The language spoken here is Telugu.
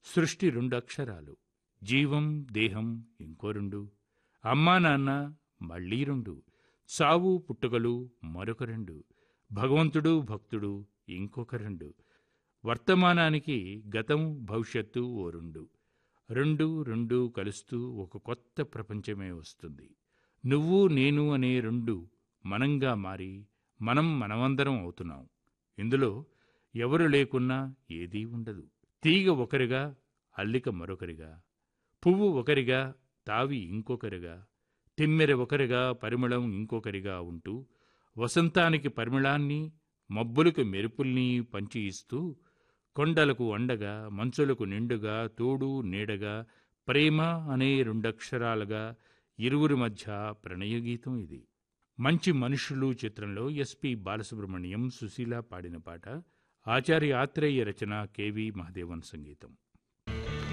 సృష్టి రెండు అక్షరాలు జీవం దేహం ఇంకో రెండు అమ్మా నాన్న మళ్ళీ రెండు చావు పుట్టుకలు మరొక రెండు భగవంతుడు భక్తుడు ఇంకొక రెండు వర్తమానానికి గతం భవిష్యత్తు ఓ రెండు రెండు రెండు కలుస్తూ ఒక కొత్త ప్రపంచమే వస్తుంది నువ్వు నేను అనే రెండు మనంగా మారి మనం మనమందరం అవుతున్నాం ఇందులో ఎవరు లేకున్నా ఏదీ ఉండదు తీగ ఒకరిగా అల్లిక మరొకరిగా పువ్వు ఒకరిగా తావి ఇంకొకరిగా తిమ్మెర ఒకరిగా పరిమళం ఇంకొకరిగా ఉంటూ వసంతానికి పరిమళాన్ని మబ్బులకు మెరుపుల్ని పంచి ఇస్తూ కొండలకు అండగా మంచులకు నిండుగా తోడు నీడగా ప్రేమ అనే రెండక్షరాలుగా ఇరువురి మధ్య ప్రణయగీతం ఇది మంచి మనుషులు చిత్రంలో ఎస్పి బాలసుబ్రహ్మణ్యం సుశీల పాడిన పాట ఆచార్య ఆత్రేయ రచన కెవి మహదేవన్ సంగీతం